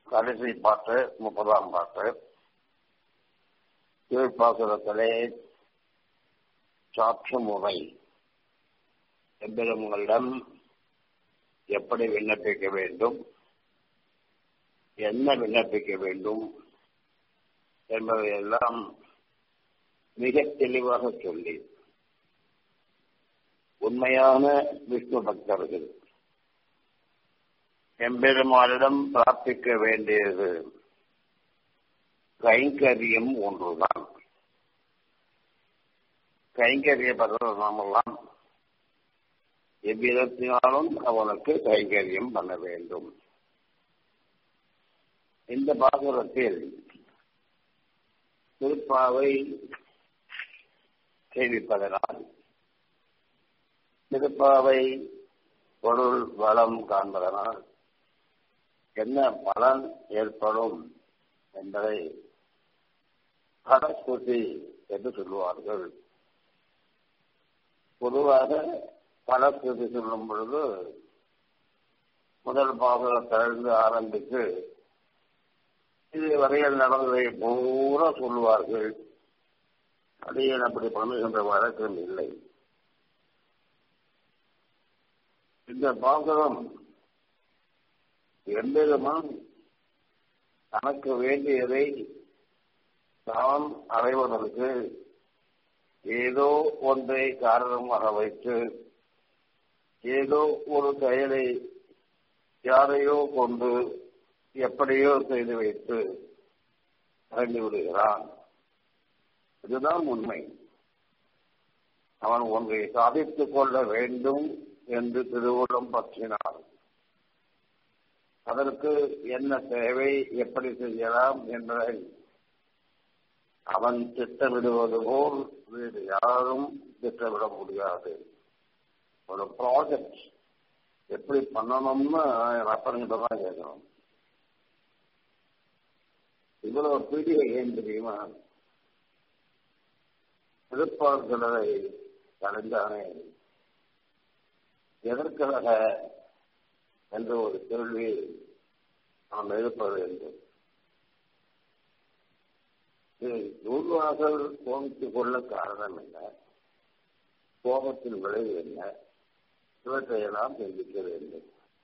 கடைசி பாட்டு முப்பதாம் பாட்டு கீழ்ப்பாசுரத்திலே சாட்ச முறை எம்பெருமங்களிடம் எப்படி விண்ணப்பிக்க வேண்டும் என்ன விண்ணப்பிக்க வேண்டும் என்பதையெல்லாம் மிக தெளிவாக சொல்லி உண்மையான விஷ்ணு பக்தர்கள் எம்பெருமானிடம் பிரார்த்திக்க வேண்டியது கைங்கரியம் ஒன்றுதான் கைங்கரிய நாமெல்லாம் எவ்விதத்தினாலும் அவனுக்கு கைங்கரியம் பண்ண வேண்டும் இந்த பாசுரத்தில் திருப்பாவை சேவிப்பதனால் திருப்பாவை பொருள் வளம் காண்பதனால் என்ன பலன் ஏற்படும் என்பதை பலஸ்ருதி என்று சொல்லுவார்கள் பொதுவாக பலஸ்ருதி சொல்லும் பொழுது முதல் பாகத்திலிருந்து ஆரம்பித்து இதுவரையில் நடந்ததை பூரா சொல்லுவார்கள் அடியேன் அப்படி பண்ணுகின்ற வழக்கம் இல்லை இந்த பாகரம் எம்பெருமான் தனக்கு வேண்டியதை தான் அடைவதற்கு ஏதோ ஒன்றை காரணமாக வைத்து ஏதோ ஒரு செயலை யாரையோ கொண்டு எப்படியோ செய்து வைத்து அடைந்து விடுகிறான் இதுதான் உண்மை அவன் ஒன்றை சாதித்துக் கொள்ள வேண்டும் என்று திருவுள்ளம் பற்றினான் அதற்கு என்ன தேவை எப்படி செய்யலாம் என்பதை அவன் திட்டமிடுவது போல் வேறு யாரும் திட்டமிட முடியாது ஒரு ப்ராஜெக்ட் எப்படி பண்ணணும்னு அப்பன்கிட்ட தான் கேட்கணும் இவ்வளவு பீடிகை ஏன் தெரியுமா திருப்பார்களை கலைந்தானே எதற்காக என்ற ஒரு கேள்வி நாம் எழுப்ப வேண்டும் நூல்வாசல் கோபித்துக் கொள்ள காரணம் என்ன கோபத்தின் விளைவு என்ன இவற்றையெல்லாம் சிந்திக்க வேண்டும்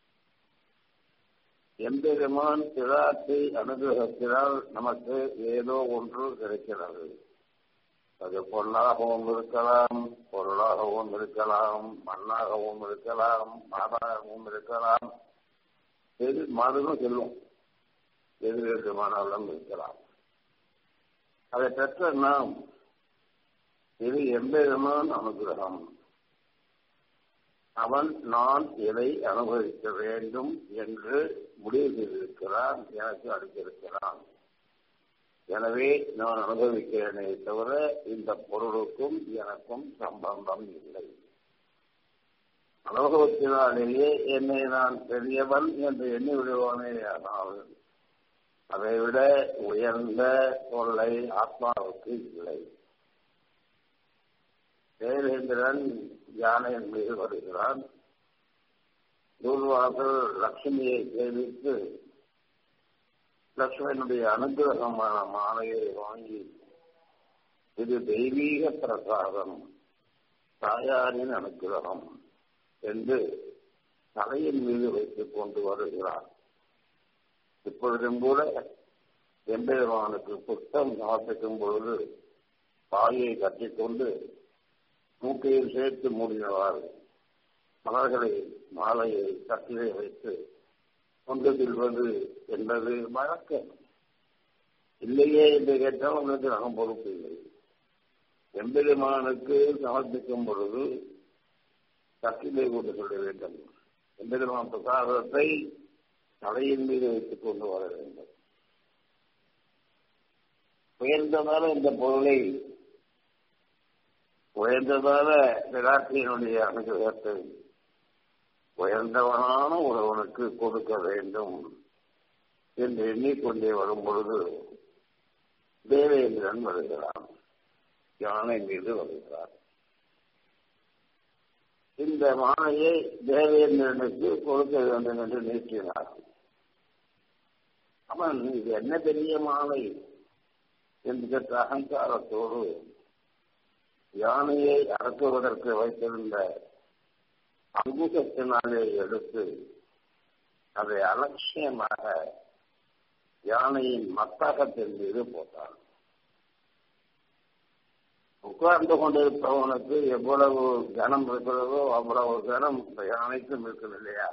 எம்பெருமான் பிராட்டி அனுகிரகத்தினால் நமக்கு ஏதோ ஒன்று கிடைக்கிறது அது பொன்னாகவும் இருக்கலாம் பொருளாகவும் இருக்கலாம் மண்ணாகவும் இருக்கலாம் மாதாகவும் இருக்கலாம் எது மாதமும் செல்லும் எது வேண்டுமானாலும் இருக்கலாம் அதை பெற்ற நாம் இது எம்பெருமான் அனுகிரகம் அவன் நான் இதை அனுபவிக்க வேண்டும் என்று முடிவு செய்திருக்கிறான் எனக்கு அளித்திருக்கிறான் எனவே நான் அனுபவிக்கிறேனே தவிர இந்த பொருளுக்கும் எனக்கும் சம்பந்தம் இல்லை அனுபவத்தினாலேயே என்னை நான் பெரியவன் என்று எண்ணி விடுவானே ஆனால் அதைவிட உயர்ந்த தொல்லை ஆத்மாவுக்கு இல்லை தேவேந்திரன் யானையின் மீது வருகிறான் தூர்வாசல் லட்சுமியை சேவித்து லட்சுமணனுடைய அனுகிரகமான மாலையை வாங்கி இது தெய்வீக பிரசாதம் தாயாரின் அனுகிரகம் என்று தலையின் மீது வைத்துக் கொண்டு வருகிறார் இப்பொழுதும் கூட எம்பெருமானுக்கு புத்தம் சமர்ப்பிக்கும் பொழுது தாயை கட்டிக்கொண்டு மூக்கையில் சேர்த்து மூடினவாறு மலர்களை மாலையை கட்டிலே வைத்து கொண்டு செல்வது என்பது வழக்கம் இல்லையே என்று கேட்டால் உங்களுக்கு நாம் பொறுப்பு இல்லை எம்பெருமானுக்கு சமர்ப்பிக்கும் பொழுது கட்டிலே கொண்டு சொல்ல வேண்டும் எம்பெருமான் பிரசாதத்தை தலையின் மீது வைத்துக் கொண்டு வர வேண்டும் உயர்ந்ததான இந்த பொருளை உயர்ந்ததான விராட்டியினுடைய அனுகிரகத்தை உயர்ந்தவனான ஒருவனுக்கு கொடுக்க வேண்டும் என்று எண்ணிக்கொண்டே வரும் பொழுது தேவேந்திரன் வருகிறான் யானை மீது வருகிறார் இந்த மாலையை தேவேந்திரனுக்கு கொடுக்க வேண்டும் என்று நீட்டினார் அவன் இது என்ன பெரிய மாலை என்கிற அகங்காரத்தோடு யானையை அடக்குவதற்கு வைத்திருந்த அங்குசத்தினாலே எடுத்து அதை அலட்சியமாக யானையின் மத்தகத்தின் மீது போட்டான் உட்கார்ந்து கொண்டிருப்பவனுக்கு எவ்வளவு கனம் இருக்கிறதோ அவ்வளவு கனம் இந்த யானைக்கும் இருக்குது இல்லையா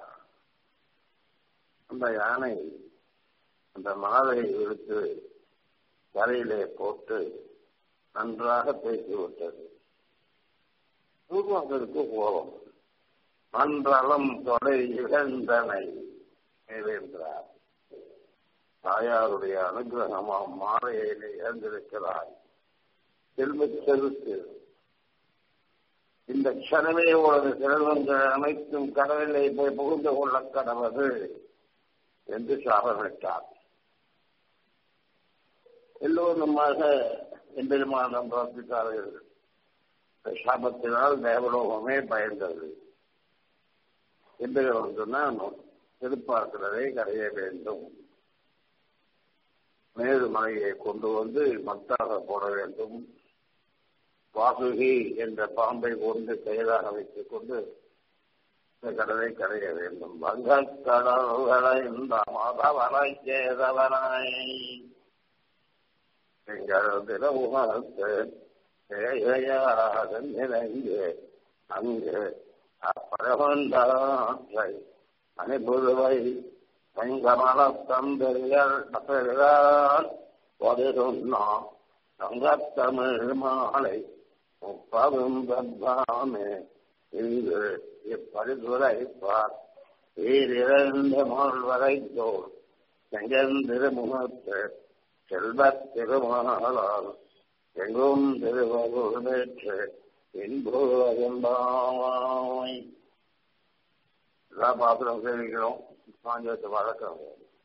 அந்த யானை அந்த மணலை எடுத்து கரையிலே போட்டு நன்றாக பேசி விட்டது பூர்வங்களுக்கு கோபம் மன்றளம் தொடை இழந்தனை என்றார் தாயாருடைய அனுகிரகமாம் மாலையிலே இழந்திருக்கிறாய் செல்வ செலுத்து இந்த க்ஷணமே உனது செல்வங்கள் அனைத்தும் கடலிலே போய் புகுந்து கொள்ள கடவது என்று சாபமிட்டார் எல்லோருமாக எம்பெருமானம் பிரார்த்தித்தார்கள் சாபத்தினால் தேவலோகமே பயந்தது எம்பெருமான் சொன்னால் திருப்பாக்கிறதை கரைய வேண்டும் மேலுமலையை கொண்டு வந்து மத்தாக போட வேண்டும் வாசுகி என்ற பாம்பை கொண்டு செயலாக வைத்துக் கொண்டு இந்த கடலை கரைய வேண்டும் வங்கக்கடல்களை இந்த மாதவனை சேதவனாய் எங்கள் திருமுகத்து நிறைந்து அங்கு அப்பழகொண்டாற்றை அனுபுதுவை செங்கமல தந்தர்கள் ஒரு சொன்னான் சங்கத்தமிழ் மாலை முப்பதும் தப்பாமே இங்கு இப்பரிதுரைப்பார் ஈரிரண்டு மால்வரை தோல் செங்கந்திருமுகத்து செல்வத் திருமாலால் எங்கும் திருவருள் பெற்று இன்புவதெம்பாவாய் எல்லா பாத்திரம் சேவிக்கிறோம் பாஞ்சத்து வழக்கம்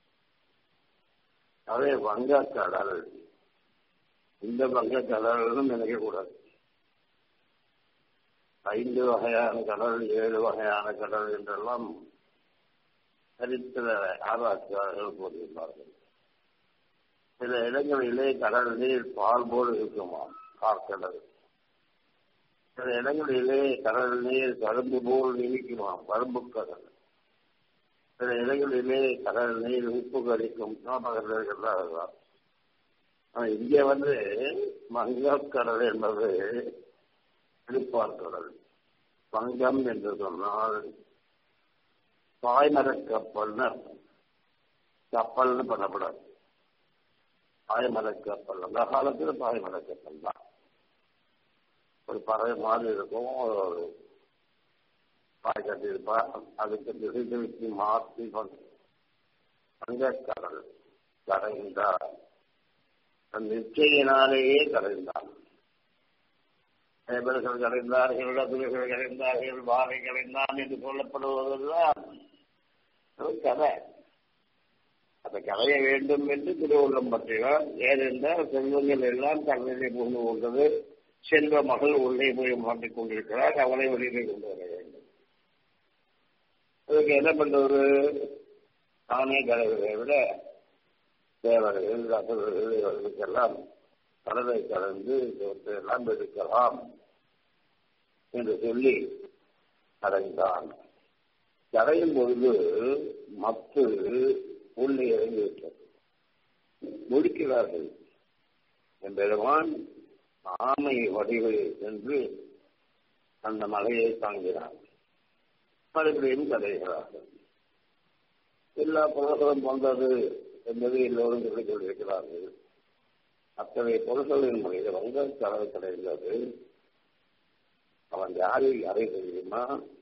அதே வங்கக்கடல் இந்த வங்கக்கடல்னு நினைக்கக்கூடாது ஐந்து வகையான கடல் ஏழு வகையான கடல் என்றெல்லாம் சரித்திர ஆராய்ச்சியாளர்கள் கூறியுள்ளார்கள் சில இடங்களிலே கடல் நீர் பால் போல் இருக்குமாம் கார்கடல் சில இடங்களிலே கடல் நீர் கரும்பு போல் இனிக்குமாம் கரும்பு கடல் சில இடங்களிலே கடல் நீர் உப்பு கரிக்கும் நாமகர்கள் இங்கே வந்து மங்கக்கடல் என்பது திருப்பார்கடல் பங்கம் என்று சொன்னால் பாய்மர கப்பல்னு கப்பல்னு பண்ணப்படாது பாய்மர கப்பல் அந்த காலத்தில் பாய்மர கப்பல் தான் ஒரு பறவை மாதிரி இருக்கும் ஒரு பாய் கட்டியிருப்பா அதுக்கு திசை திருப்பி மாற்றி வங்கக்கடல் கரைந்தார் தன் நிச்சயினாலேயே கரைந்தான் பேர்கள் கலைந்தார்கள் இடதுகள் கலைந்தார்கள் வாரை கலைந்தான் என்று சொல்லப்படுவதெல்லாம் ஒரு கதை அதை கலைய வேண்டும் என்று திருவுள்ளம் பற்றினார் ஏனென்றால் செல்வங்கள் எல்லாம் கடலிலே புகுந்து கொண்டது செல்வ மகள் உள்ளே போய் மாட்டிக் கொண்டிருக்கிறார் அவளை வெளியிலே கொண்டு வர வேண்டும் அதுக்கு என்ன பண்றது தானே கலைவதை விட தேவர்கள் அசுரர்கள் இவர்களுக்கெல்லாம் கடலை கலந்து எல்லாம் எடுக்கலாம் என்று சொல்லி கடைந்தான் கடையும் பொழுது மத்து உள்ளே இறங்கிவிட்டது முடிக்கிறார்கள் என்பெருமான் ஆமை வடிவில் என்று அந்த மலையை தாங்கிறார் மறுபடியும் கதைகிறார்கள் எல்லா பொருள்களும் வந்தது என்பது எல்லோரும் சொல்லிக் கொண்டிருக்கிறார்கள் அத்தகைய பொருள்களின் முறையில் வங்க கடவு கிடைந்தது அவன் யாரை அறை தெரியுமா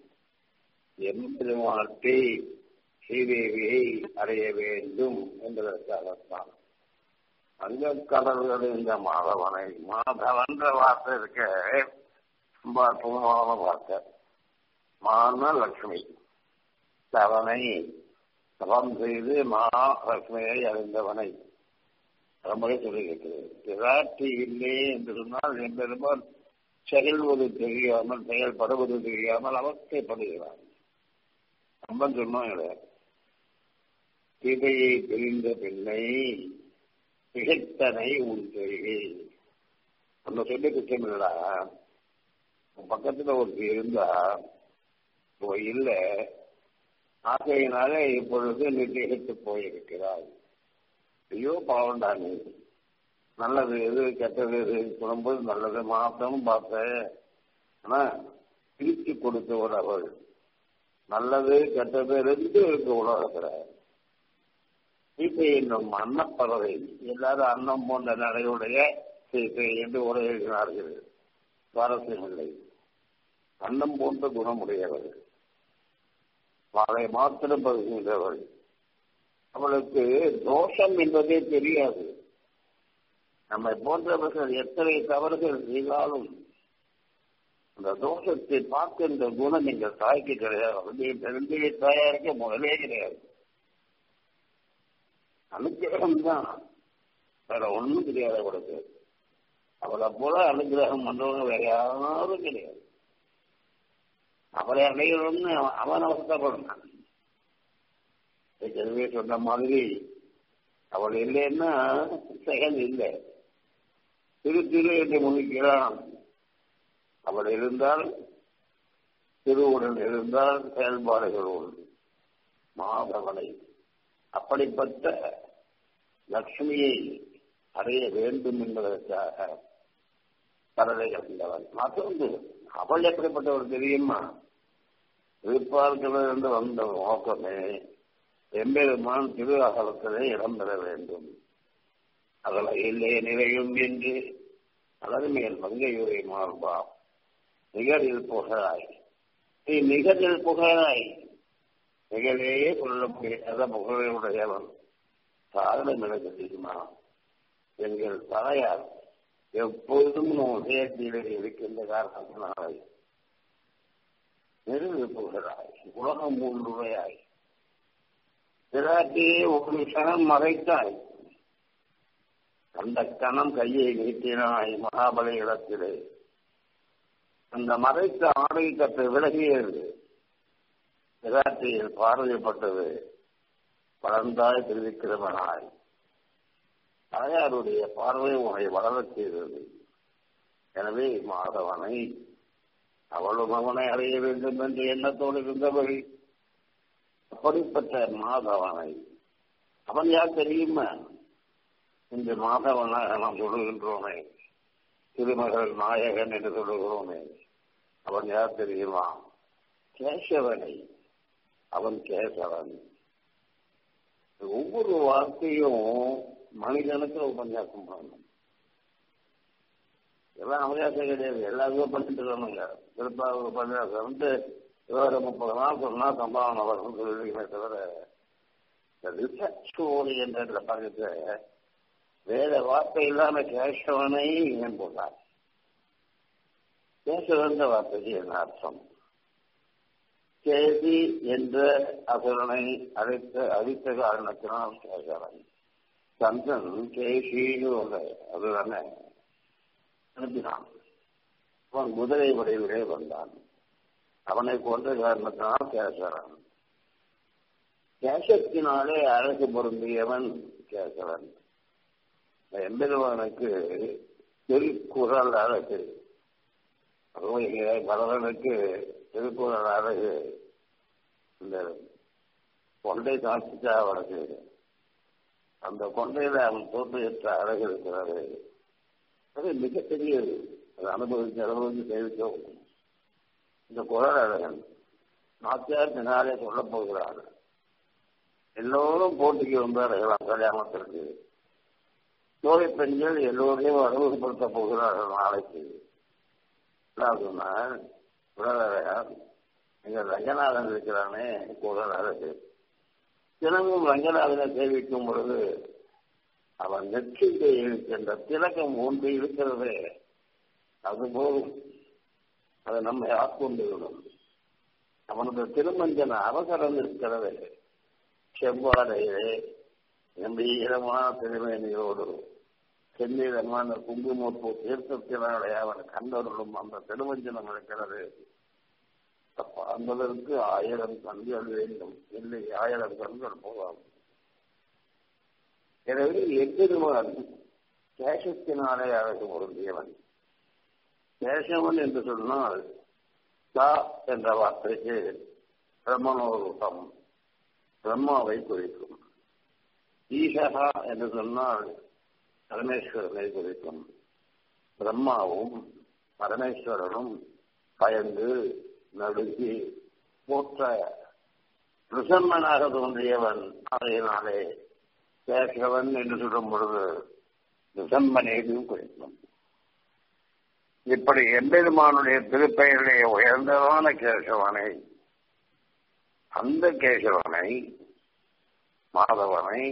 எம்பெருமாட்டை ஸ்ரீதேவியை அடைய வேண்டும் என்பதற்காகத்தான் வங்க கடல்கள் இந்த மாதவனை மாதவன்ற வார்த்தை இருக்க ரொம்ப அற்புதமான வார்த்தை மான லட்சுமி தவனை தவம் செய்து மகாலட்சுமியை அறிந்தவனை ரொம்பவே சொல்லியிருக்கிறது பிராட்டி இல்லை என்று சொன்னால் என்பெருமான் செயல்வது தெரியாமல் செயல்படுவது தெரியாமல் அவஸ்தைப்படுகிறான் ரொம்ப சொன்னோம் கிடையாது சீதையை பிரிந்த பெண்ணை திகைத்தனை உண்டு அந்த சொல்லி குற்றம் இல்லடா பக்கத்துல ஒரு இருந்தா இப்போ இல்ல ஆசையினால இப்பொழுது நீ திகைத்து போயிருக்கிறாய் ஐயோ பாவண்டா நீ நல்லது எது கெட்டது எது சொல்லும்போது நல்லது மாத்தமும் பார்த்தேன் ஆனா பிரித்து கொடுத்தவர் அவள் நல்லது கெட்டது ரெண்டு இருக்கு உலகத்துல சீத்தை என்னும் அன்னப்பறவை எல்லாரும் அன்னம் போன்ற நடையுடைய சீத்தை என்று உரையினார்கள் சுவாரஸ்யமில்லை அன்னம் போன்ற குணமுடையவள் வாழை மாத்திரம் பருகின்றவள் அவளுக்கு தோஷம் என்பதே தெரியாது நம்மை போன்றவர்கள் எத்தனை தவறுகள் செய்தாலும் அந்த தோஷத்தை பார்க்கின்ற குணம் எங்க தாய்க்கு கிடையாது பெருந்தைய தாயாருக்கு முதலே கிடையாது அனுகிரகம் தான் வேற ஒண்ணும் தெரியாது அவளுக்கு அவளை போல அனுகிரகம் பண்றவங்க வேற யாரும் கிடையாது அவளை அடையணும்னு அவன் அவசரப்படணும் ஏற்கனவே சொன்ன மாதிரி அவள் இல்லைன்னா செயல் இல்லை திரு திரு என்று முடிக்கிறான் அவள் இருந்தால் திருவுடன் இருந்தால் செயல்பாடுகள் உண்டு மாதவனை அப்படிப்பட்ட லக்ஷ்மியை அடைய வேண்டும் என்பதற்காக கடலை கலந்தவன் மற்றொன்று அவள் எப்படிப்பட்டவள் தெரியுமா திருப்பார்களிலிருந்து வந்த நோக்கமே எம்பெருமான் திரு அகலத்திலே இடம்பெற வேண்டும் அகல இல்லை நிலையும் என்று அதன் மேல் மங்கையுரை மார்பா நிகரில் புகழாய் நீ நிகரில் புகழாய் நிகழே கொள்ள முடியாத புகழையுடையவன் காரணம் எனக்கு தெரியுமா எங்கள் தாயார் எப்பொழுதும் உதயத்திலே இருக்கின்ற காரணத்தினாய் நெருங்கு புகழாய் உலகம் மூன்றுவையாய் பிராட்டியே ஒரு கணம் மறைத்தாய் அந்த கணம் கையை நீட்டினாய் மகாபலி இடத்திலே அந்த மறைத்த ஆடை கற்று விலகியது பிராட்டியில் பார்வைப்பட்டது வளர்ந்தாய் திருவிக்கிரமனாய் தாயாருடைய பார்வை உன்னை வளரச் செய்தது எனவே மாதவனை அவளும் அவனை அடைய வேண்டும் என்ற எண்ணத்தோடு இருந்தவள் அப்படிப்பட்ட மாதவனை அவன் யார் தெரியுமா இன்று மாதவனாக நாம் சொல்லுகின்றோமே திருமகள் நாயகன் என்று சொல்லுகிறோமே அவன் யார் தெரியுமா கேசவனை அவன் கேசவன் ஒவ்வொரு வார்த்தையும் மனிதனுக்கு உபன்யாசம் பண்ணணும் எல்லாம் அவகாசம் கிடையாது எல்லாருமே பண்ணிட்டு இருக்கணுங்க திருப்பா உபன்யாசம் வந்து இருபது முப்பது நாள் சொன்னா சம்பாவனை வரும் சொல்லிருக்கே தவிர இந்த ரிசர்ச் ஓரியன்ட் பக்கத்துல வேற வார்த்தை இல்லாம கேசவனை ஏன் போட்டார் கேசவன்ற வார்த்தைக்கு என்ன அர்த்தம் கேசி என்ற அசுரனை அழைத்த அழித்த காரணத்தினால் கேசவன் சந்தன் கேசின்னு ஒரு அதுதானே அனுப்பினான் அவன் குதிரை வடிவிலே வந்தான் அவனை கொன்ற காரணத்தினால் கேசவன் கேசத்தினாலே அழகு பொருந்தியவன் கேசவன் எம்பெருமானுக்கு திருக்குறள் அழகு அதுவும் இங்கே பரவனுக்கு திருக்குறள் அழகு இந்த கொண்டை காட்சிச்சா அவனுக்கு அந்த கொண்டையில அவன் தோற்றுவித்த அழகு இருக்கிறது அது மிகப்பெரியது அதை அனுபவிச்சு அனுபவிச்சு தெரிவிக்கவும் இந்த குரல் அழகன் நாச்சியார் பின்னாலே சொல்லப் போகிறார் எல்லோரும் போட்டிக்கு வந்தார்கள் கல்யாணத்திற்கு தோழி பெண்கள் எல்லோரையும் அறிமுகப்படுத்த போகிறார்கள் நாளைக்கு சொன்னால் குரலழகர் எங்க ரங்கநாதன் இருக்கிறானே குரல் அழகு தினமும் ரங்கநாதனை சேவிக்கும் பொழுது அவன் நெற்றிலே இருக்கின்ற திலகம் ஒன்று இருக்கிறதே அது போதும் அது நம்மை ஆட்கொண்டு விடும் அவனது திருமஞ்சன அவசரம் இருக்கிறது செவ்வாடையிலே கம்பீரமான திருமேனியோடு செந்நிறமான குங்குமப்பூ தீர்த்தத்தினாலே அவன் கண்டவர்களும் அந்த திருமஞ்சனம் இருக்கிறது பார்ப்பதற்கு ஆயிரம் கண்கள் வேண்டும் இல்லை ஆயிரம் கண்கள் போகாது எனவே எம்பெருமான் சேஷத்தினாலே அழகு பொருந்தியவன் சேஷவன் என்று சொன்னால் சா என்ற வார்த்தைக்கு பிரம்மனோரூபம் பிரம்மாவை குறிக்கும் ஈசகா என்று சொன்னால் பரமேஸ்வரனை குறிக்கும் பிரம்மாவும் பரமேஸ்வரனும் பயந்து நடுங்கி போற்ற பிரசன்னனாக தோன்றியவன் அதையினாலே கேசவன் என்று சொல்லும் பொழுது நிசம்மனையும் குறிக்கும் இப்படி எம்பெருமானுடைய திருப்பெயருடைய உயர்ந்ததான கேசவனை அந்த கேசவனை மாதவனை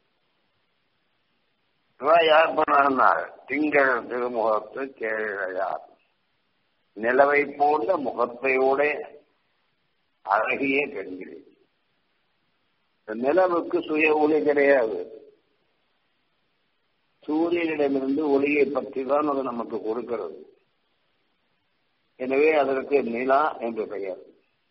யார் பண்ணார் திங்கள் திருமுகத்து கேழையார் நிலவை போன்ற முகத்தையோட அழகிய பெண்கள் நிலவுக்கு சுய ஒளி கிடையாது சூரியனிடமிருந்து ஒளியை பற்றி தான் அது நமக்கு கொடுக்கிறது எனவே அதற்கு நிலா என்று பெயர்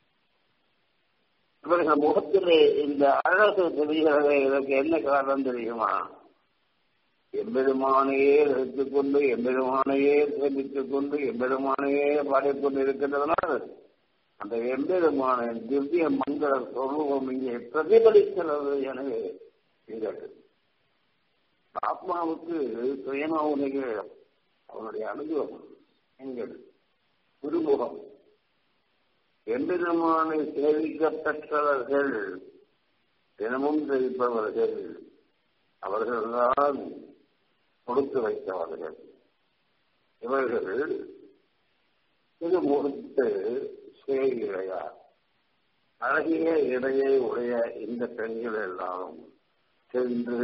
இவர்கள் முகத்திலே இந்த அழகு தெரிகிறது இதற்கு என்ன காரணம் தெரியுமா எம்பெருமானையே எடுத்துக் கொண்டு எம்பெருமானையே சேமித்துக் கொண்டு எம்பெருமானையே பாடிக்கொண்டு இருக்கின்றதனால் அந்த எம்பெருமானின் திவ்ய மங்கள சொரூபம் இங்கே பிரதிபலிக்கிறது எனவே நீங்கள் ஆத்மாவுக்கு சுயமாவுடைய அவனுடைய அனுபவம் எங்கள் குருமுகம் எம்பெருமானை சேவிக்கப்பெற்றவர்கள் தினமும் சேவிப்பவர்கள் அவர்கள்தான் கொடுத்து வைத்தவர்கள் இவர்கள் இது முடித்து செய்கிறார் அழகிய இடையை உடைய இந்த பெண்கள் எல்லாம் சென்று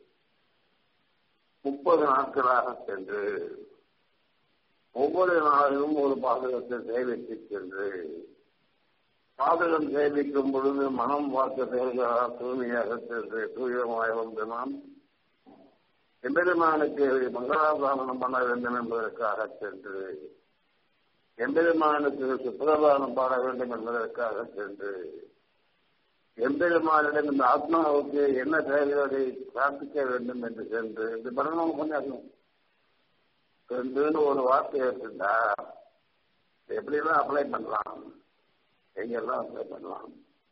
முப்பது நாட்களாக சென்று ஒவ்வொரு நாளிலும் ஒரு பாதகத்தை சேவித்து சென்று பாதகம் சேவிக்கும் பொழுது மனம் பார்த்த செயல்களாக தூய்மையாக சென்று தூயமாய் வந்து நாம் எம்பெருமானுக்கு மங்களாதாரணம் பண்ண வேண்டும் என்பதற்காக சென்று எம்பெருமானுக்கு சுப்பிரதானம் பாட வேண்டும் என்பதற்காக சென்று எம்பெருமானிடம் இந்த ஆத்மாவுக்கு என்ன தேவையோடு பிரார்த்திக்க வேண்டும் என்று சென்று இது பண்ணணும் கொஞ்சம் சென்றுன்னு ஒரு வார்த்தை இருக்குண்டா எப்படிலாம் அப்ளை பண்ணலாம் எங்கெல்லாம் அப்ளை பண்ணலாம்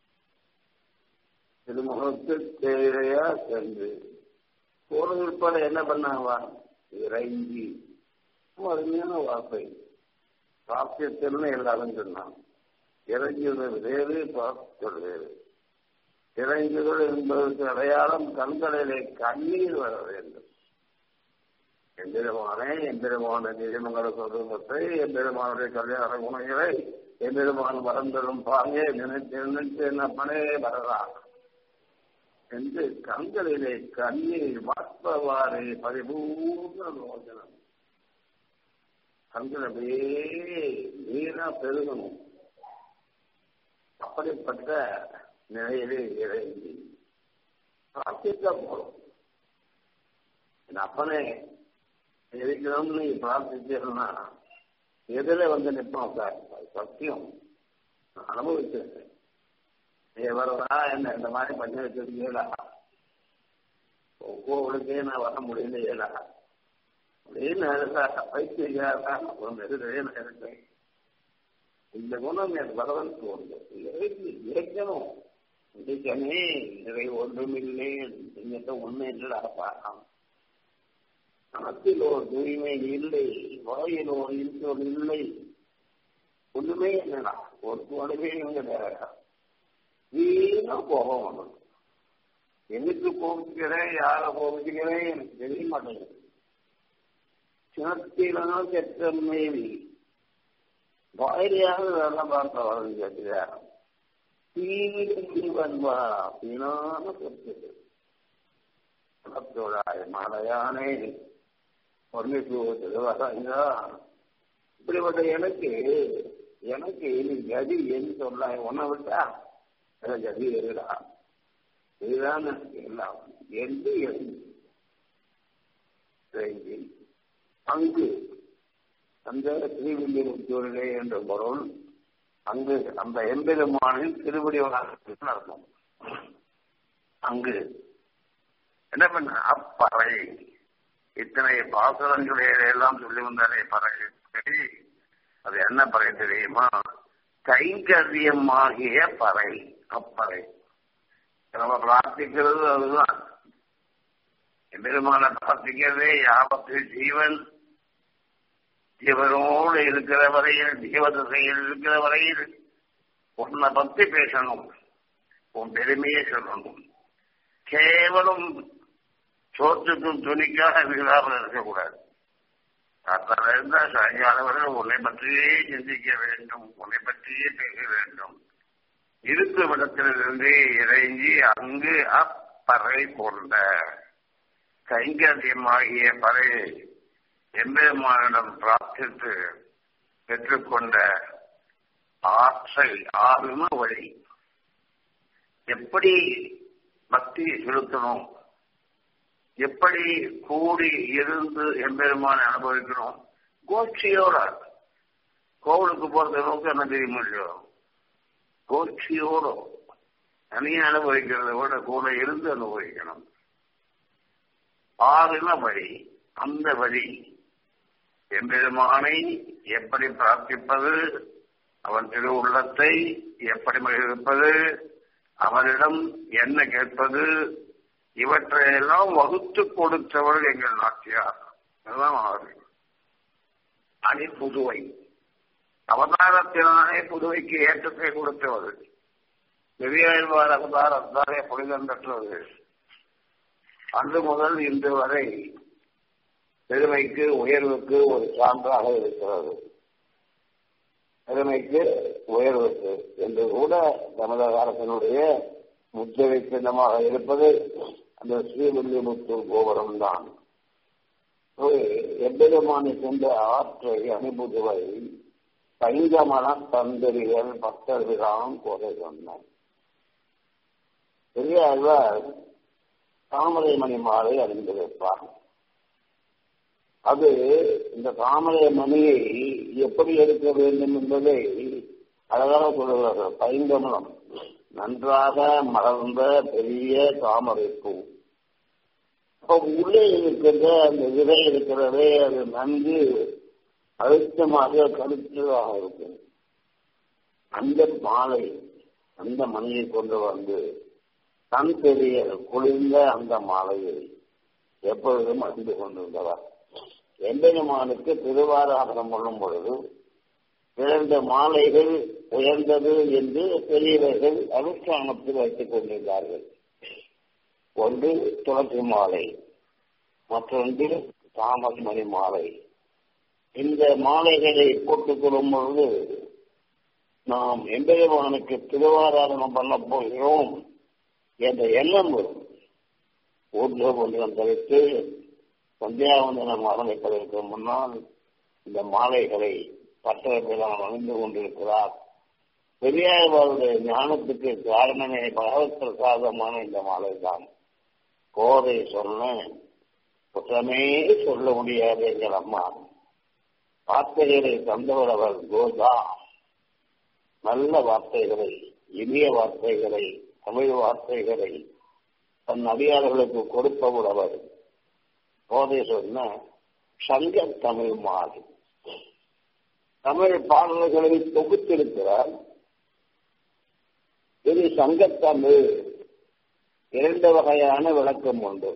திருமுகத்து தேவையா சென்று போன உட்பட என்ன பண்ணாவா இறங்கி அருமையான வார்த்தை சாத்தியத்தில்னு எல்லாரும் சொன்னான் இறங்குதல் வேறு பார்த்தல் வேறு இறங்குதல் என்பதற்கு அடையாளம் கண்களிலே கண்ணீர் வர வேண்டும் எம்பெருமானே எம்பெருமான நிஜமங்கல சொருபத்தை எம்பெருமானுடைய கல்யாண குணங்களை எம்பெருமான் மறந்தரும் பாங்கே நினைத்து நினைத்து என்னப்பனே வரலாம் என்று கண்களிலே கண்ணீர் வாஸ்தவாரே பரிபூர்ண லோசனம் கண்கள் அப்படியே நீரா பெருகணும் அப்படிப்பட்ட நிலையிலே இறங்கி பிரார்த்திக்க போறோம் என் அப்பனே எதுக்கணும்னு நீ பிரார்த்திச்சேன்னா எதிர வந்து நிற்போம் சார் அது சத்தியம் நான் அனுபவிச்சிருக்கேன் நீ வரதா என்ன இந்த மாதிரி பண்ணி வச்சிருக்கீங்களா கோவிலுக்கே நான் வர முடியலையேடா அப்படின்னு பைத்தியாரா அப்புறம் எதிரே நான் இருக்கேன் இந்த குணம் எனக்கு வரவன் தோணுது இயக்கணும் இயக்கமே நிறைய ஒன்றுமில்லை எங்கிட்ட ஒண்ணு இல்லடா பாக்கலாம் மனத்தில் ஒரு தூய்மை இல்லை வாயில் ஒரு இருந்தோர் இல்லை ஒண்ணுமே என்னடா ஒரு ஒண்ணுமே கிடையாது வீணா கோபம் வந்தது எனக்கு கோபிக்கிறேன் யார கோபிக்கிறேன் எனக்கு தெரிய மாட்டேங்குது சினத்திலாம் கெட்ட மேவி வாயிலையாக வேலை பார்த்த வரது கேட்கிறா தீவிரன்பா வீணான சொத்து மனத்தோடாய் மலையானே பொன்னிட்டு திருவராஜா இப்படிப்பட்ட எனக்கு எனக்கு நீ கதி என்று சொல்ல உன்னை விட்டா எனக்கு கதி இருடா இதுதான் எனக்கு எல்லாம் என்று எழுதி அங்கு அந்த ஸ்ரீவில்லிபுத்தூரிலே என்ற பொருள் அங்கு அந்த எம்பெருமானின் திருவடி அர்த்தம் அங்கு என்ன பண்ண அப்பறை இத்தனை பாசுரங்களை எல்லாம் சொல்லி வந்தாலே பறை சரி அது என்ன பறை தெரியுமா கைங்கரியமாகிய பறை அப்பறை நம்ம பிரார்த்திக்கிறது அதுதான் பெருமான பிரார்த்திக்கிறதே யாபத்து ஜீவன் ஜீவனோடு இருக்கிற வரையில் ஜீவதசையில் இருக்கிற வரையில் உன்னை பத்தி பேசணும் உன் பெருமையை சொல்லணும் கேவலம் சோத்துக்கும் துணிக்காக விழாமல் இருக்கக்கூடாது அத்தனை இருந்தா சாயங்காலம் வரை உன்னை பற்றியே சிந்திக்க வேண்டும் உன்னை பற்றியே பேச வேண்டும் இருக்கும் இடத்திலிருந்து இறங்கி அங்கு அப்பறை கொண்ட கைங்கரியமாகிய பறை எம்பெருமானிடம் பிரார்த்தித்து பெற்றுக்கொண்ட ஆற்றல் ஆர்வ வழி எப்படி பக்தி செலுத்தணும் எப்படி கூடி இருந்து எம்பெருமான அனுபவிக்கணும் கோட்சியோட கோவிலுக்கு போறது நோக்கம் என்ன தெரியுமா இல்லையோ கோட்சியோட தனியா அனுபவிக்கிறத விட கூட இருந்து அனுபவிக்கணும் ஆறுன வழி அந்த வழி எம்பெருமானை எப்படி பிரார்த்திப்பது அவன் திரு உள்ளத்தை எப்படி மகிழ்ப்பது அவனிடம் என்ன கேட்பது இவற்றையெல்லாம் வகுத்து கொடுத்தவர் எங்கள் நாட்டியார் அதுதான் அவர்கள் அணி புதுவை அவதாரத்தினாலே புதுவைக்கு ஏற்றத்தை கொடுத்தவர் பெரியாழ்வார் அவதாரத்தாலே புனிதம் பெற்றது அன்று முதல் இன்று வரை பெருமைக்கு உயர்வுக்கு ஒரு சான்றாக இருக்கிறது பெருமைக்கு உயர்வுக்கு என்று கூட தமிழக அரசனுடைய முத்திரை சின்னமாக இருப்பது அந்த ஸ்ரீவில்லிபுத்தூர் கோபுரம் தான் எவ்வளமான கொண்ட ஆற்றை அனுபுதுவை பைங்கமன தந்திரிகள் பக்தர்களாம் குறை சொன்னார் பெரியாழ்வார் தாமரை மணி மாலை அறிந்திருப்பார் அது இந்த தாமரை மணியை எப்படி எடுக்க வேண்டும் என்பதை அழகாக சொல்லுகிறார்கள் பைங்கமலம் நன்றாக மலர்ந்த பெரிய தாமரை பூ அப்ப உள்ளே இருக்கின்ற அந்த விதை இருக்கிறதே அது நன்கு அழுத்தமாக கருத்ததாக இருக்கும் அந்த மாலை அந்த மணியை கொண்டு வந்து தன் பெரிய குளிர்ந்த அந்த மாலையை எப்பொழுதும் அறிந்து கொண்டிருந்தவர் எம்பெருமானுக்கு திருவாராதனம் பண்ணும் பொழுது இரண்டு மாலைகள் உயர்ந்தது என்று பெரியவர்கள் அனுஷ்டானத்தில் வைத்துக் கொண்டிருந்தார்கள் ஒன்று துளசி மாலை மற்றொன்று தாமரை மாலை இந்த மாலைகளை போட்டுக் கொள்ளும் பொழுது நாம் எம்பெருமானுக்கு திருவாராதனம் பண்ண போகிறோம் என்ற எண்ணம் வரும் ஊர்ல ஒன்றம் தவிர்த்து சந்தியாவந்தனம் ஆரம்பிப்பதற்கு முன்னால் இந்த மாலைகளை பட்டவர்களால் அணிந்து கொண்டிருக்கிறார் பெரியாழ்வாருடைய ஞானத்துக்கு காரணமே பகவத் பிரசாதமான இந்த மாலை தான் கோதை சொன்னேன் குற்றமே சொல்ல முடியாது எங்கள் அம்மா வார்த்தைகளை தந்தவர் அவர் கோதா நல்ல வார்த்தைகளை இனிய வார்த்தைகளை தமிழ் வார்த்தைகளை தன் அடியார்களுக்கு கொடுப்பவர் அவர் கோதை சொன்ன சங்க தமிழ் மாறு தமிழ் பாடல்களை தொகுத்திருக்கிறார் இது சங்கத்தமிழ் இரண்டு வகையான விளக்கம் உண்டு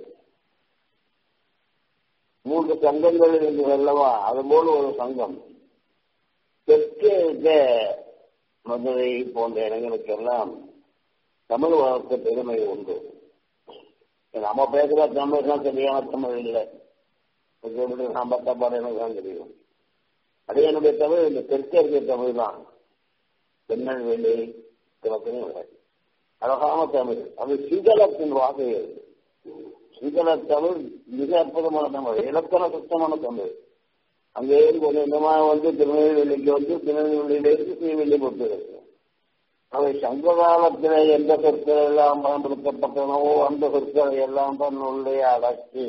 மூன்று சங்கங்கள் இருந்து அல்லவா அதுபோல ஒரு சங்கம் தெற்கே இருக்க மதுரை போன்ற இடங்களுக்கெல்லாம் தமிழ் வளர்த்த பெருமை உண்டு நம்ம பேசுற தமிழ் தான் சரியான தமிழ் இல்லை நாம் பத்தப்பாடு எனக்கு தான் தெரியும் அதே என்னுடைய தமிழ் இந்த தெற்கே இருக்கிற தமிழ் தான் திருநெல்வேலி கிழக்குன்னு இல்லை அழகான தமிழ் அது சிங்களத்தின் வாகை சிங்கள தமிழ் மிக அற்புதமான தமிழ் இலக்கண சுத்தமான தமிழ் அங்கே கொஞ்சம் கொஞ்சமாக வந்து திருநெல்வேலிக்கு வந்து திருநெல்வேலியிலிருந்து ஸ்ரீவில்லிபுத்தூர் இருக்கு அவை சங்க காலத்தில் எந்த சொற்கள் எல்லாம் பயன்படுத்தப்பட்டனவோ அந்த சொற்களை எல்லாம் தன்னுள்ளே அடக்கி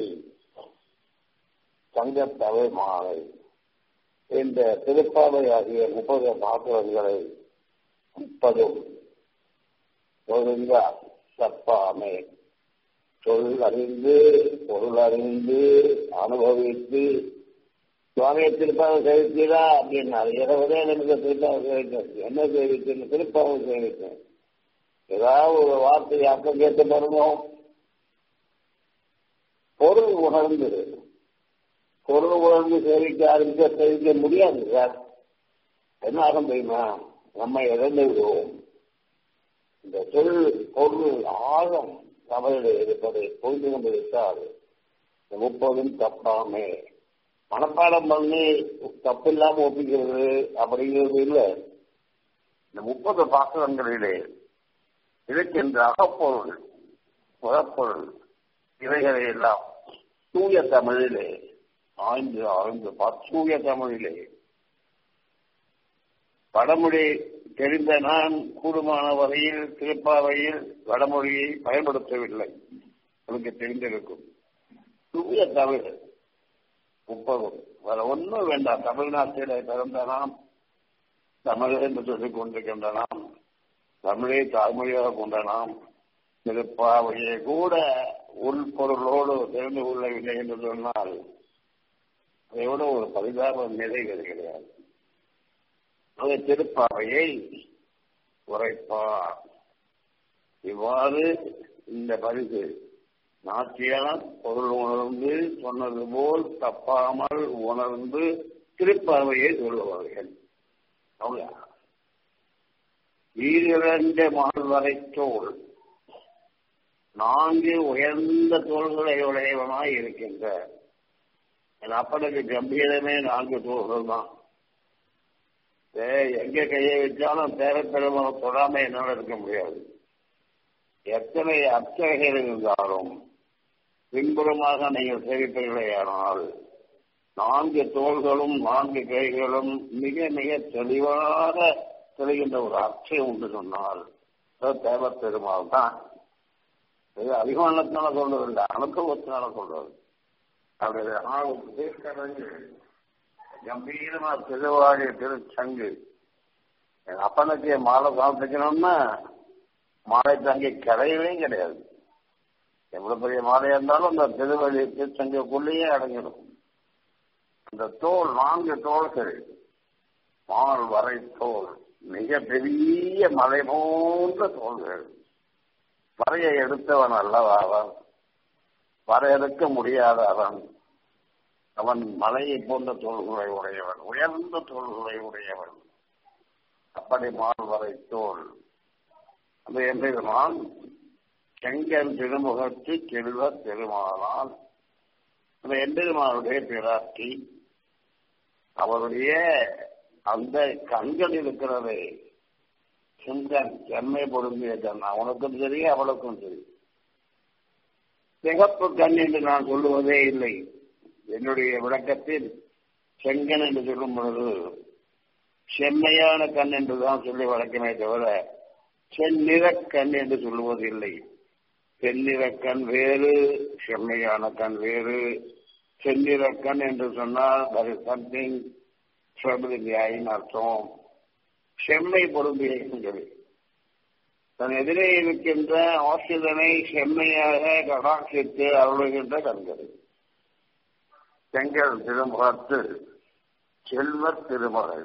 சங்கத்தவை மாலை இந்த திருப்பாவை ஆகிய முப்பது பாசுரங்களை முப்பதும் ஒழுங்கா தப்பாமை தொழில் அறிந்து பொருள் அறிந்து அனுபவித்து சுவாமியை திருப்பாவை சேவித்தீரா அப்படின்னாரு இரவுதே எனக்கு திருப்பாவை சேவித்தேன் என்ன சேவித்தேன் திருப்பாவை சேவித்தேன் ஏதாவது ஒரு வார்த்தை அக்கம் கேட்டு வருவோம் பொருள் உணர்ந்து பொருள் உணர்ந்து சேவிக்க ஆரம்பிக்க சேவிக்க முடியாது சார் என்ன ஆகும் தெரியுமா நம்ம இழந்து விடுவோம் இந்த சொல் பொருள் ஆழம் தவறில் இருப்பதை புரிந்து கொண்டு விட்டால் முப்பதும் தப்பாமே மனப்பாடம் பண்ணி தப்பில்லாம ஒப்பிக்கிறது அப்படிங்கிறது இல்லை இந்த முப்பது பாசனங்களிலே இருக்கின்ற அகப்பொருள் புறப்பொருள் இவைகளை எல்லாம் தூய தமிழிலே ஆய்ந்து ஆழ்ந்து தூய தமிழிலே வடமொழி தெரிந்த நான் கூடுமான வகையில் திருப்பாவையில் வடமொழியை பயன்படுத்தவில்லை எனக்கு தெரிந்திருக்கும் தூய தமிழ் முப்பது வேற ஒன்றும் வேண்டாம் தமிழ்நாட்டிலே பிறந்த நாம் தமிழ் என்று சொல்லிக் கொண்டிருக்கின்ற நாம் தமிழை தாய்மொழியாக கொண்ட நாம் திருப்பாவையை கூட உள்பொருளோடு தெரிந்து கொள்ளவில்லை என்று சொன்னால் அதை விட ஒரு பரிதாப நிலை கிடையாது அந்த திருப்பாவையை உரைப்பார் இவ்வாறு இந்த பரிசு நாச்சியார் பொருள் உணர்ந்து சொன்னது போல் தப்பாமல் உணர்ந்து திருப்பாவையை சொல்லுவார்கள் அவங்க ஈரிரண்டு மால்வரை தோல் நான்கு உயர்ந்த தோள்களை உடையவனாய் இருக்கின்ற என் அப்பனுக்கு கம்பீரமே நான்கு தோள்கள் தான் எங்க கையை வச்சாலும் தேரப்பெருமனை தொடாம என்னால் இருக்க முடியாது எத்தனை அர்ச்சகைகள் இருந்தாலும் பின்புறமாக நீங்கள் சேவிப்பீர்களேயானால் நான்கு தோள்களும் நான்கு கைகளும் மிக மிக தெளிவாக தெரிகின்ற ஒரு அர்ச்சை உண்டு சொன்னால் தேவப்பெருமாள் தான் இது அபிமானத்தினால சொல்றது இல்லை அனுபவத்தினால சொல்றது அப்படி ஆளுக்கு தீர்க்கடங்கு கம்பீரமா திருவாழி திருச்சங்கு எங்க அப்பனுக்கு மாலை சமர்ப்பிக்கணும்னா மாலை தங்கி கரையவே கிடையாது எவ்வளவு பெரிய மாலையா இருந்தாலும் அந்த திருவழி திருச்சங்குக்குள்ளேயே அடங்கிடும் அந்த தோல் நான்கு தோள்கள் மால் வரை தோல் மிக பெரிய மலை போன்ற தோள்கள் வரையை எடுத்தவன் அல்லவா அவன் வரையறுக்க முடியாத அவன் அவன் மலையை போன்ற தோள்களை உடையவன் உயர்ந்த தோள்களை உடையவன் அப்படி மால்வரை தோல் அந்த எம்பெருமான் செங்கல் திருமுகத்து செல்வ பெருமானால் அந்த எம்பெருமானுடைய பிராட்டி அவருடைய அந்த கண்கள் இருக்கிறது செங்கன் செம்மை பொருந்திய கண் அவனுக்கும் சரி அவளுக்கும் சரி சிகப்பு கண் என்று நான் சொல்லுவதே இல்லை என்னுடைய விளக்கத்தில் செங்கன் என்று சொல்லும் பொழுது செம்மையான கண் என்றுதான் சொல்லி வழக்கமே தவிர செந்நிற கண் என்று சொல்லுவது இல்லை செந்நிற கண் வேறு செம்மையான கண் வேறு செந்நிற கண் என்று சொன்னால் தர் இஸ் சம்திங் ட்ரபிளிங் அர்த்தம் செம்மை பொருந்திய கண்கள் தன் எதிரே இருக்கின்ற ஆசிரியனை செம்மையாக கடாட்சித்து அருளுகின்ற கண்கள் செங்கல் திருமுகத்து செல்வ திருமகள்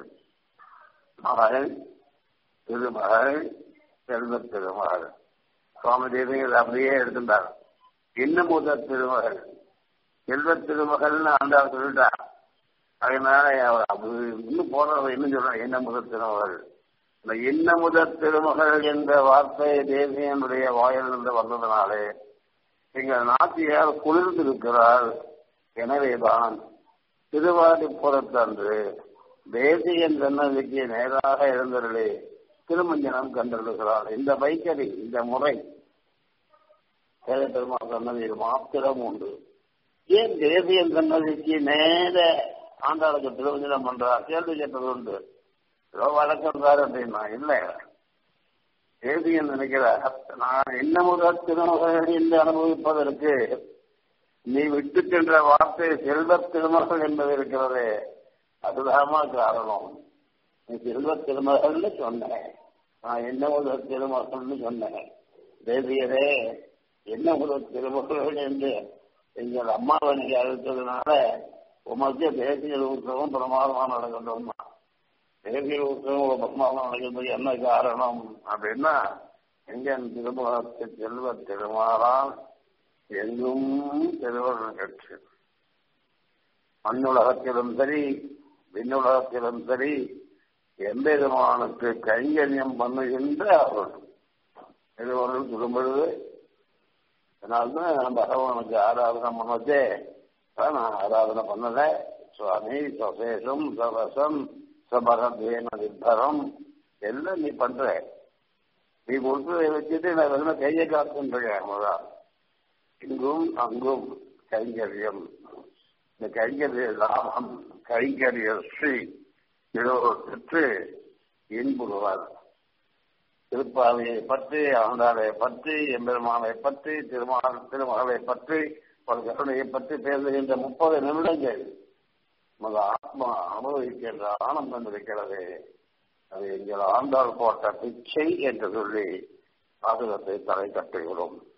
மகள் திருமகள் செல்வ திருமகள் சுவாமி தேவிகள் அப்படியே எடுத்துட்டார் இன்னும் முதல் திருமகள் செல்வ திருமகள்னு ஆண்டாள் சொல்லிட்டார் அதனால அது இன்னும் போறவங்க இன்னும் சொல்றாங்க என்ன முதல் திருமகள் இந்த இன்ன முதல் திருமகள் என்ற வார்த்தை தேசியனுடைய வாயிலிருந்து வந்ததுனாலே எங்கள் நாட்டியார் குளிர்ந்திருக்கிறார் எனவேதான் திருவாடி புறத்தன்று தேசியன் சன்னதிக்கு நேராக எழுந்தருளே திருமஞ்சனம் கண்டெழுகிறார் இந்த வைக்கரி இந்த முறை சேத பெருமாள் சன்னதியில் மாத்திரம் உண்டு ஏன் தேசியன் சன்னதிக்கு நேர ஆண்டாளுக்கு திருமஞ்சனம் பண்றார் கேள்வி கேட்டது உண்டு ஏதோ வழக்கம் சார் அப்படின்னா இல்லை தேசியன் நினைக்கிறார் நான் என்ன முதல் திருமகள் என்று அனுபவிப்பதற்கு நீ விட்டு சென்ற வார்த்தை செல்வ திருமகள் என்பது இருக்கிறதே அதுதாமா காரணம் நீ செல்வ திருமகள்னு சொன்னேன் நான் என்ன முதல் திருமகள்னு சொன்னேன் தேவியரே என்ன ஒரு திருமணம் என்று எங்கள் அம்மாவை நீங்க அழைத்ததுனால உமக்கு தேசிய உற்சவம் பிரமாதமாக நடக்கட்டும் தேசிய உற்சவம் பிரமாதம் நடக்கிறது என்ன காரணம் அப்படின்னா எங்கன் திருமணத்து செல்வ திருமாறால் எங்கும் திருவள்ளுவர் கட்சி மண்ணுலகத்திலும் சரி விண்ணுலகத்திலும் சரி எம்பெருமானுக்கு கைங்கரியம் பண்ணுகின்ற அவர்கள் திருவள்ளுவர் திரும்பொழுது அதனால்தான் பகவானுக்கு ஆராதனை பண்ணதே நான் ஆராதனை பண்ணல சுவாமி சசேஷம் சவசம் சபகத்வேன நிர்பரம் எல்லாம் நீ பண்ற நீ கொடுத்ததை வச்சுட்டு நான் வெறும் கையை காத்துன்றேன் முதல் இங்கும் அங்கும் கைங்கரியம் இந்த கைங்கரிய லாபம் கைங்கரிய ஸ்ரீ பெற்று இன்புறுவார் திருப்பாவையை பற்றி ஆண்டாளை பற்றி எம்பெருமானை பற்றி திருமால் திருமகளை பற்றி ஒரு கருணையை பற்றி பேசுகின்ற முப்பது நிமிடங்கள் நமது ஆத்மா அனுபவிக்கின்ற ஆனந்தம் இருக்கிறது அது எங்கள் ஆண்டாள் போட்ட பிச்சை என்று சொல்லி பாதுகாத்தை தலை கட்டுகிறோம்